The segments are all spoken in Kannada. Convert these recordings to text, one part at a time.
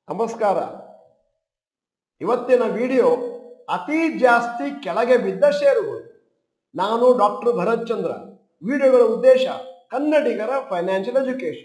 ನಮಸ್ಕಾರ ಇವತ್ತಿನ ವಿಡಿಯೋ ಅತಿ ಜಾಸ್ತಿ ಕೆಳಗೆ ಬಿದ್ದ ಷೇರುಗಳು ನಾನು ಡಾಕ್ಟರ್ ಭರತ್ ಚಂದ್ರ ವಿಡಿಯೋಗಳ ಉದ್ದೇಶ ಕನ್ನಡಿಗರ ಫೈನಾನ್ಷಿಯಲ್ ಎಜುಕೇಶನ್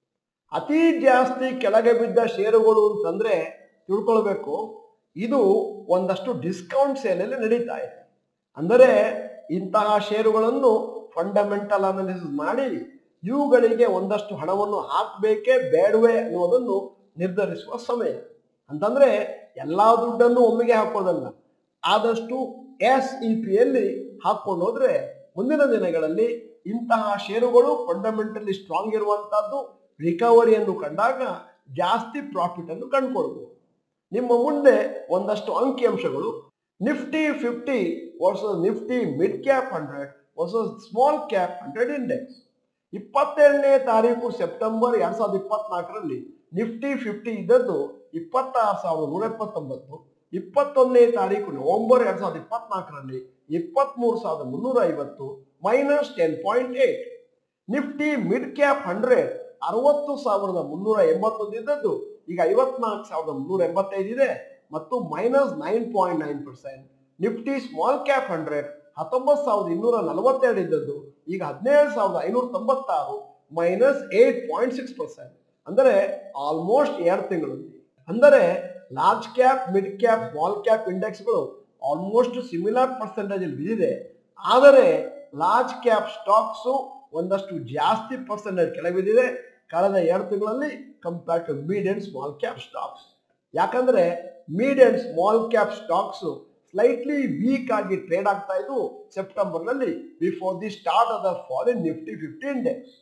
ಅತಿ ಜಾಸ್ತಿ ಕೆಳಗೆ ಬಿದ್ದ ಷೇರುಗಳು ಅಂತಂದ್ರೆ ತಿಳ್ಕೊಳ್ಬೇಕು ಇದು ಒಂದಷ್ಟು ಡಿಸ್ಕೌಂಟ್ ಸೇಲಲ್ಲಿ ನಡೀತಾ ಇದೆ ಅಂದರೆ ಇಂತಹ ಷೇರುಗಳನ್ನು ಫಂಡಮೆಂಟಲ್ ಅನಾಲಿಸಿಸ್ ಮಾಡಿ ಇವುಗಳಿಗೆ ಒಂದಷ್ಟು ಹಣವನ್ನು ಹಾಕಬೇಕೇ ಬೇಡವೇ ಅನ್ನೋದನ್ನು ನಿರ್ಧರಿಸುವ ಸಮಯ ಅಂತಂದ್ರೆ ಎಲ್ಲಾ ದುಡ್ಡನ್ನು ಒಮ್ಮೆಗೆ ಹಾಕೋದಲ್ಲ ಆದಷ್ಟು ಎಸ್ ಇ ಪಿಯಲ್ಲಿ ಹಾಕೊಂಡು ಹೋದ್ರೆ ಮುಂದಿನ ದಿನಗಳಲ್ಲಿ ಇಂತಹ ಷೇರುಗಳು ಫಂಡಮೆಂಟಲಿ ಸ್ಟ್ರಾಂಗ್ ಇರುವಂತಹದ್ದು ರಿಕವರಿಯನ್ನು ಕಂಡಾಗ ಜಾಸ್ತಿ ಪ್ರಾಫಿಟ್ ಅನ್ನು ಕಂಡುಕೊಳ್ಬಹುದು ನಿಮ್ಮ ಮುಂದೆ ಒಂದಷ್ಟು ಅಂಕಿಅಂಶಗಳು Nifty fifty versus Nifty mid cap hundred versus small cap hundred index ಇಪ್ಪತ್ತೇಳನೇ ತಾರೀಕು ಸೆಪ್ಟೆಂಬರ್ ಎರಡ್ ಸಾವಿರದ ಇಪ್ಪತ್ನಾಲ್ಕರಲ್ಲಿ ನಿಫ್ಟಿ ಫಿಫ್ಟಿ ಇದ್ದದ್ದು ಇಪ್ಪತ್ತಾರು ಸಾವಿರದ ನೂರ ಎಪ್ಪತ್ತೊಂಬತ್ತು ಇಪ್ಪತ್ತೊಂದನೇ ತಾರೀಕು ನವೆಂಬರ್ ಎರಡ್ ಸಾವಿರದ ಇಪ್ಪತ್ನಾಲ್ಕರಲ್ಲಿ ಇಪ್ಪತ್ಮೂರು ಸಾವಿರದ ಮುನ್ನೂರ ಐವತ್ತು minus ten point eight Nifty mid cap hundred ಅರವತ್ತು ಸಾವಿರದ ಮುನ್ನೂರ ಎಂಬತ್ತೊಂದು ಇದ್ದದ್ದು ಈಗ ಐವತ್ನಾಲ್ಕು ಸಾವಿರದ ಮುನ್ನೂರ ಎಂಬತ್ತೈದು ಇದೆ ಮತ್ತು minus nine point nine percent Nifty small cap hundred ಹತ್ತೊಂಬತ್ತು ಸಾವಿರದ ಇನ್ನೂರ ನಲವತ್ತೆರಡು ಇದ್ದದ್ದು ಈಗ ಹದಿನೇಳು ಸಾವಿರದ ಐನೂರ ತೊಂಬತ್ತಾರು minus eight point six percent ಅಂದರೆ ಆಲ್ಮೋಸ್ಟ್ ಎರಡು ತಿಂಗಳಲ್ಲಿ ಅಂದರೆ large cap mid cap small cap ಇಂಡೆಕ್ಸ್ಗಳು ಆಲ್ಮೋಸ್ಟ್ ಸಿಮಿಲರ್ ಪರ್ಸೆಂಟೇಜ್ ಅಲ್ಲಿ ಬಿದ್ದಿದೆ ಆದರೆ ಲಾರ್ಜ್ ಕ್ಯಾಪ್ ಸ್ಟಾಕ್ಸು ಒಂದಷ್ಟು ಜಾಸ್ತಿ ಪರ್ಸೆಂಟೇಜ್ ಕೆಳಗೆ ಬಿದ್ದಿದೆ ಕಳೆದ ಎರಡು ತಿಂಗಳಲ್ಲಿ compare to mid and small cap stocks ಯಾಕಂದ್ರೆ mid and small cap stocks slightly weak ಆಗಿ ಟ್ರೇಡ್ ಆಗ್ತಾ ಇದ್ದು ಸೆಪ್ಟೆಂಬರ್ ನಲ್ಲಿ before the start of the foreign Nifty fifty index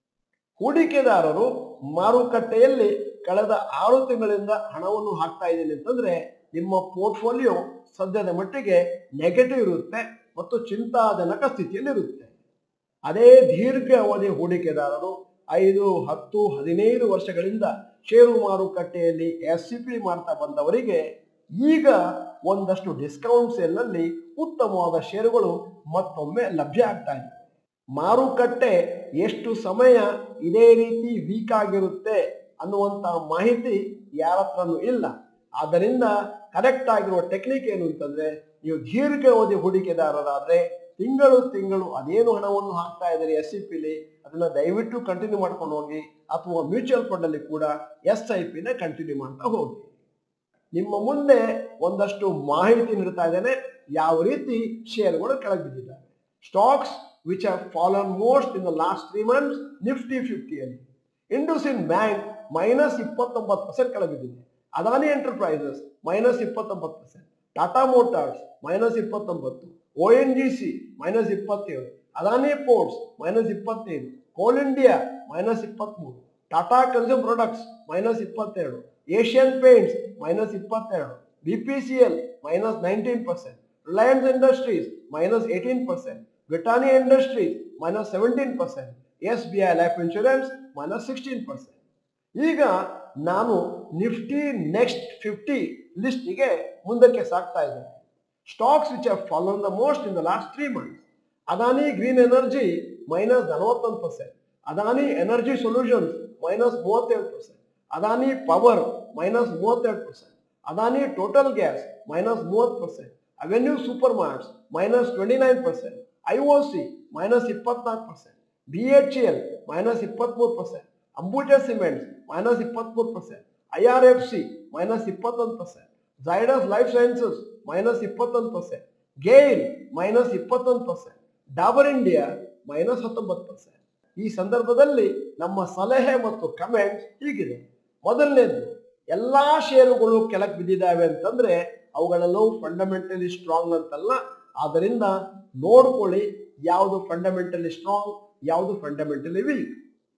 ಹೂಡಿಕೆದಾರರು ಮಾರುಕಟ್ಟೆಯಲ್ಲಿ ಕಳೆದ ಆರು ತಿಂಗಳಿಂದ ಹಣವನ್ನು ಹಾಕ್ತಾ ಇದ್ದೀನಿ ಅಂತಂದ್ರೆ ನಿಮ್ಮ ಪೋರ್ಟ್ಫೋಲಿಯೋ ಸದ್ಯದ ಮಟ್ಟಿಗೆ ನೆಗೆಟಿವ್ ಇರುತ್ತೆ ಮತ್ತು ಚಿಂತಾಜನಕ ಸ್ಥಿತಿಯಲ್ಲಿರುತ್ತೆ ಅದೇ ದೀರ್ಘ ಅವಧಿ ಹೂಡಿಕೆದಾರರು ಐದು ಹತ್ತು ಹದಿನೈದು ವರ್ಷಗಳಿಂದ ಷೇರು ಮಾರುಕಟ್ಟೆಯಲ್ಲಿ ಎಸ್ ಸಿ ಪಿ ಮಾಡ್ತಾ ಬಂದವರಿಗೆ ಈಗ ಒಂದಷ್ಟು ಡಿಸ್ಕೌಂಟ್ ಸೇಲ್ನಲ್ಲಿ ಉತ್ತಮವಾದ ಷೇರುಗಳು ಮತ್ತೊಮ್ಮೆ ಲಭ್ಯ ಆಗ್ತಾ ಇದೆ ಮಾರುಕಟ್ಟೆ ಎಷ್ಟು ಸಮಯ ಇದೇ ರೀತಿ ವೀಕ್ ಆಗಿರುತ್ತೆ ಅನ್ನುವಂತ ಮಾಹಿತಿ ಯಾರ ಹತ್ರನೂ ಇಲ್ಲ ಆದ್ದರಿಂದ ಕರೆಕ್ಟ್ ಆಗಿರುವ ಟೆಕ್ನಿಕ್ ಏನು ಅಂತಂದ್ರೆ ನೀವು ದೀರ್ಘಾವಧಿ ಹೂಡಿಕೆದಾರರಾದ್ರೆ ತಿಂಗಳು ತಿಂಗಳು ಅದೇನು ಹಣವನ್ನು ಹಾಕ್ತಾ ಇದ್ದಾರೆ ಎಸ್ ಸಿ ಪಿಲಿ ಅದನ್ನ ದಯವಿಟ್ಟು ಕಂಟಿನ್ಯೂ ಮಾಡ್ಕೊಂಡು ಹೋಗಿ ಅಥವಾ ಮ್ಯೂಚುವಲ್ ಫಂಡ್ ಅಲ್ಲಿ ಕೂಡ ಎಸ್ ಐ ಪಿನ ಕಂಟಿನ್ಯೂ ಮಾಡ್ತಾ ಹೋಗಿ ನಿಮ್ಮ ಮುಂದೆ ಒಂದಷ್ಟು ಮಾಹಿತಿ ನೀಡ್ತಾ ಇದ್ದೇನೆ ಯಾವ ರೀತಿ ಷೇರುಗಳು ಕೆಳಗೆ ಬಿದ್ದಿದ್ದಾವೆ stocks which have fallen most in the last three months Nifty ಫಿಫ್ಟಿಯಲ್ಲಿ ಇಂಡೋಸಿನ್ ಬ್ಯಾಂಕ್ ಮೈನಸ್ ಇಪ್ಪತ್ತೊಂಬತ್ತು ಪರ್ಸೆಂಟ್ ಕೆಳಗೆ ಬಿದ್ದಿದೆ ಅದಾನಿ ಎಂಟರ್ಪ್ರೈಸಸ್ ಮೈನಸ್ ಇಪ್ಪತ್ತೊಂಬತ್ತು ಪರ್ಸೆಂಟ್ ಟಾಟಾ ಮೋಟಾರ್ಸ್ ಮೈನಸ್ ಇಪ್ಪತ್ತೊಂಬತ್ತು O N G C minus ಇಪ್ಪತ್ತೇಳು ಅದಾನಿ ಪೋರ್ಟ್ಸ್ ಮೈನಸ್ ಇಪ್ಪತ್ತೈದು ಕೋಲ್ ಇಂಡಿಯಾ ಮೈನಸ್ ಇಪ್ಪತ್ಮೂರು ಟಾಟಾ ಕನ್ಸ್ಯೂಮ್ ಪ್ರಾಡಕ್ಟ್ಸ್ ಮೈನಸ್ ಇಪ್ಪತ್ತೆರಡು ಏಷ್ಯನ್ ಪೇಂಟ್ಸ್ ಮೈನಸ್ ಇಪ್ಪತ್ತೆರಡು B P C L minus nineteen percent Reliance industries minus eighteen percent Britannia industries minus seventeen percent S B I life insurance minus sixteen percent ಈಗ ನಾನು ನಿಫ್ಟಿ ನೆಕ್ಸ್ಟ್ ಫಿಫ್ಟಿ ಲಿಸ್ಟಿಗೆ ಮುಂದಕ್ಕೆ ಸಾಕ್ತಾ ಇದ್ದೇನೆ stocks which have fallen the most in the last three months Adani green energy minus ನಲವತ್ತೊಂದು percent Adani energy solutions minus ಮೂವತ್ತೇಳು ಪರ್ಸೆಂಟ್ ಅದಾನಿ ಪವರ್ ಮೈನಸ್ ಮೂವತ್ತೆರಡು percent Adani total gas minus ಮೂವತ್ತು percent avenue super marts minus twenty nine percent I O C minus ಇಪ್ಪತ್ನಾಲ್ಕು percent B H L minus ಇಪ್ಪತ್ಮೂರು ಪರ್ಸೆಂಟ್ ಅಂಬುಜಾ ಸಿಮೆಂಟ್ಸ್ ಮೈನಸ್ ಇಪ್ಪತ್ಮೂರು percent I R F C minus ಇಪ್ಪತ್ತೊಂದು percent Zydus life sciences minus ಇಪ್ಪತ್ತೊಂದು ಪರ್ಸೆಂಟ್ ಗೇಲ್ ಮೈನಸ್ ಇಪ್ಪತ್ತೊಂದು ಪರ್ಸೆಂಟ್ ಡಾಬರ್ ಇಂಡಿಯಾ ಮೈನಸ್ ಹತ್ತೊಂಬತ್ತು ಪರ್ಸೆಂಟ್ ಈ ಸಂದರ್ಭದಲ್ಲಿ ನಮ್ಮ ಸಲಹೆ ಮತ್ತು ಕಮೆಂಟ್ಸ್ ಹೀಗಿದೆ ಮೊದಲನೇದು ಎಲ್ಲಾ ಷೇರುಗಳು ಕೆಳಗೆ ಬಿದ್ದಿದ್ದಾವೆ ಅಂತಂದ್ರೆ ಅವುಗಳೆಲ್ಲವೂ ಫಂಡಮೆಂಟಲಿ ಸ್ಟ್ರಾಂಗ್ ಅಂತಲ್ಲ ಆದ್ದರಿಂದ ನೋಡ್ಕೊಳ್ಳಿ ಯಾವುದು ಫಂಡಮೆಂಟಲಿ ಸ್ಟ್ರಾಂಗ್ ಯಾವುದು ಫಂಡಮೆಂಟಲಿ ವೀಕ್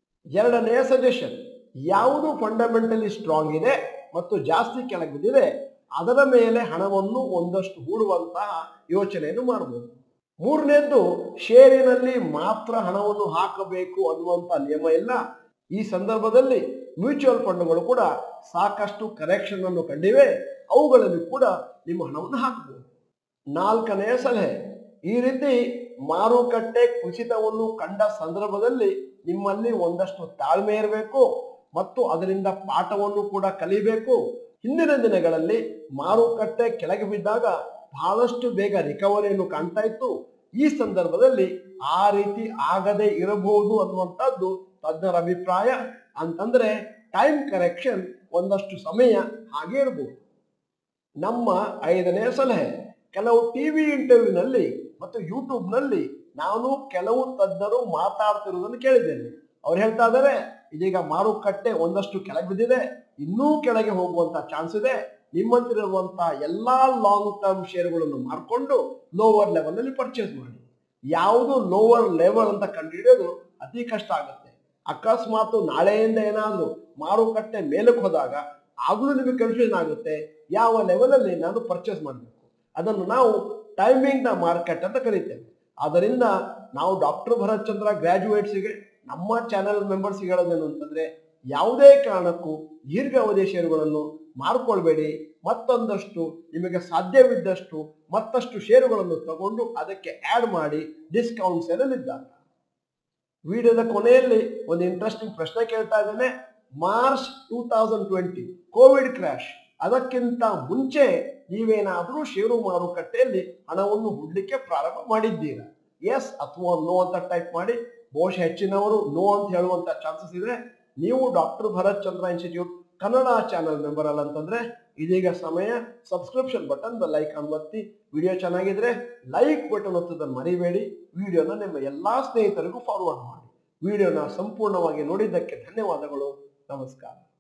ಎರಡನೆಯ ಸಜೆಷನ್ ಯಾವುದು ಫಂಡಮೆಂಟಲಿ ಸ್ಟ್ರಾಂಗ್ ಇದೆ ಮತ್ತು ಜಾಸ್ತಿ ಕೆಳಗೆ ಬಿದ್ದಿದೆ ಅದರ ಮೇಲೆ ಹಣವನ್ನು ಒಂದಷ್ಟು ಹೂಡುವಂತಹ ಯೋಚನೆಯನ್ನು ಮಾಡಬಹುದು ಮೂರನೇದ್ದು ಷೇರಿನಲ್ಲಿ ಮಾತ್ರ ಹಣವನ್ನು ಹಾಕಬೇಕು ಅನ್ನುವಂತ ನಿಯಮ ಇಲ್ಲ ಈ ಸಂದರ್ಭದಲ್ಲಿ ಮ್ಯೂಚುವಲ್ ಫಂಡ್ಗಳು ಕೂಡ ಸಾಕಷ್ಟು ಕರೆಕ್ಷನ್ ಅನ್ನು ಕಂಡಿವೆ ಅವುಗಳಲ್ಲಿ ಕೂಡ ನಿಮ್ಮ ಹಣವನ್ನು ಹಾಕಬಹುದು ನಾಲ್ಕನೆಯ ಸಲಹೆ ಈ ರೀತಿ ಮಾರುಕಟ್ಟೆ ಕುಸಿತವನ್ನು ಕಂಡ ಸಂದರ್ಭದಲ್ಲಿ ನಿಮ್ಮಲ್ಲಿ ಒಂದಷ್ಟು ತಾಳ್ಮೆ ಇರಬೇಕು ಮತ್ತು ಅದರಿಂದ ಪಾಠವನ್ನು ಕೂಡ ಕಲಿಬೇಕು ಹಿಂದಿನ ದಿನಗಳಲ್ಲಿ ಮಾರುಕಟ್ಟೆ ಕೆಳಗೆ ಬಿದ್ದಾಗ ಬಹಳಷ್ಟು ಬೇಗ ರಿಕವರಿಯನ್ನು ಕಾಣ್ತಾ ಇತ್ತು ಈ ಸಂದರ್ಭದಲ್ಲಿ ಆ ರೀತಿ ಆಗದೆ ಇರಬಹುದು ಅನ್ನುವಂಥದ್ದು ತಜ್ಞರ ಅಭಿಪ್ರಾಯ ಅಂತಂದ್ರೆ ಟೈಮ್ ಕರೆಕ್ಷನ್ ಒಂದಷ್ಟು ಸಮಯ ಹಾಗೆ ಇರಬಹುದು ನಮ್ಮ ಐದನೇ ಸಲಹೆ ಕೆಲವು ಟಿವಿ ಇಂಟರ್ವ್ಯೂನಲ್ಲಿ ಮತ್ತು ಯೂಟ್ಯೂಬ್ನಲ್ಲಿ ನಾನು ಕೆಲವು ತಜ್ಞರು ಮಾತಾಡ್ತಿರುವುದನ್ನು ಕೇಳಿದ್ದೇನೆ ಅವ್ರು ಹೇಳ್ತಾ ಇದ್ದಾರೆ ಇದೀಗ ಮಾರುಕಟ್ಟೆ ಒಂದಷ್ಟು ಕೆಳಗೆ ಬಿದ್ದಿದೆ ಇನ್ನೂ ಕೆಳಗೆ ಹೋಗುವಂತ ಚಾನ್ಸ್ ಇದೆ ನಿಮ್ಮಂತಿರುವಂತಹ ಎಲ್ಲಾ ಲಾಂಗ್ ಟರ್ಮ್ ಶೇರ್ಗಳನ್ನು ಮಾರ್ಕೊಂಡು ಲೋವರ್ ಲೆವೆಲ್ ಅಲ್ಲಿ ಪರ್ಚೇಸ್ ಮಾಡಿ ಯಾವುದು ಲೋವರ್ ಲೆವೆಲ್ ಅಂತ ಕಂಡುಹಿಡಿಯೋದು ಅತಿ ಕಷ್ಟ ಆಗುತ್ತೆ ಅಕಸ್ಮಾತ್ ನಾಳೆಯಿಂದ ಏನಾದರೂ ಮಾರುಕಟ್ಟೆ ಮೇಲಕ್ಕೆ ಹೋದಾಗ ಆಗ್ಲೂ ನಿಮಗೆ ಕನ್ಫ್ಯೂಷನ್ ಆಗುತ್ತೆ ಯಾವ ಲೆವೆಲ್ ಅಲ್ಲಿ ನಾನು ಪರ್ಚೇಸ್ ಮಾಡಬೇಕು ಅದನ್ನು ನಾವು ಟೈಮಿಂಗ್ ನ ಮಾರ್ಕೆಟ್ ಅಂತ ಕರಿತೇವೆ ಆದ್ದರಿಂದ ನಾವು ಡಾಕ್ಟರ್ ಭರತ್ ಚಂದ್ರ ಗ್ರಾಜುಯೇಟ್ಸ್ಗೆ ನಮ್ಮ ಚಾನೆಲ್ ಮೆಂಬರ್ಸ್ಗೆ ಹೇಳೋದೇನು ಅಂತಂದ್ರೆ ಯಾವುದೇ ಕಾರಣಕ್ಕೂ ದೀರ್ಘಾವಧಿ ಷೇರುಗಳನ್ನು ಮಾರ್ಕೊಳ್ಬೇಡಿ ಮತ್ತೊಂದಷ್ಟು ನಿಮಗೆ ಸಾಧ್ಯವಿದ್ದಷ್ಟು ಮತ್ತಷ್ಟು ಷೇರುಗಳನ್ನು ತಗೊಂಡು ಅದಕ್ಕೆ ಆಡ್ ಮಾಡಿ ಡಿಸ್ಕೌಂಟ್ ಸೇರಲಿದ್ದಾಗ ವಿಡಿಯೋದ ಕೊನೆಯಲ್ಲಿ ಒಂದು ಇಂಟ್ರೆಸ್ಟಿಂಗ್ ಪ್ರಶ್ನೆ ಕೇಳ್ತಾ ಇದ್ದೇನೆ March two thousand twenty Covid crash ಅದಕ್ಕಿಂತ ಮುಂಚೆ ನೀವೇನಾದರೂ ಷೇರು ಮಾರುಕಟ್ಟೆಯಲ್ಲಿ ಹಣವನ್ನು ಹೂಡ್ಲಿಕ್ಕೆ ಪ್ರಾರಂಭ ಮಾಡಿದ್ದೀರಾ ಎಸ್ ಅಥವಾ ನೋ ಅಂತ ಟೈಪ್ ಮಾಡಿ ಬಹುಶಃ ಹೆಚ್ಚಿನವರು ನೋ ಅಂತ ಹೇಳುವಂತ ಚಾನ್ಸಸ್ ಇದೆ ನೀವು doctor Bharath Chandra institute Kannada channel member ಅಲ್ಲ ಅಂತಂದ್ರೆ ಇದೀಗ ಸಮಯ ಸಬ್ಸ್ಕ್ರಿಪ್ಷನ್ ಬಟನ್ ಲೈಕ್ ಅನ್ನು ಒತ್ತಿ ವಿಡಿಯೋ ಚೆನ್ನಾಗಿದ್ರೆ ಲೈಕ್ ಬಟನ್ ಒತ್ತೋದನ್ನು ಮರಿಬೇಡಿ ವಿಡಿಯೋನ ನಿಮ್ಮ ಎಲ್ಲಾ ಸ್ನೇಹಿತರಿಗೂ ಫಾರ್ವರ್ಡ್ ಮಾಡಿ ವಿಡಿಯೋನ ಸಂಪೂರ್ಣವಾಗಿ ನೋಡಿದ್ದಕ್ಕೆ ಧನ್ಯವಾದಗಳು ನಮಸ್ಕಾರ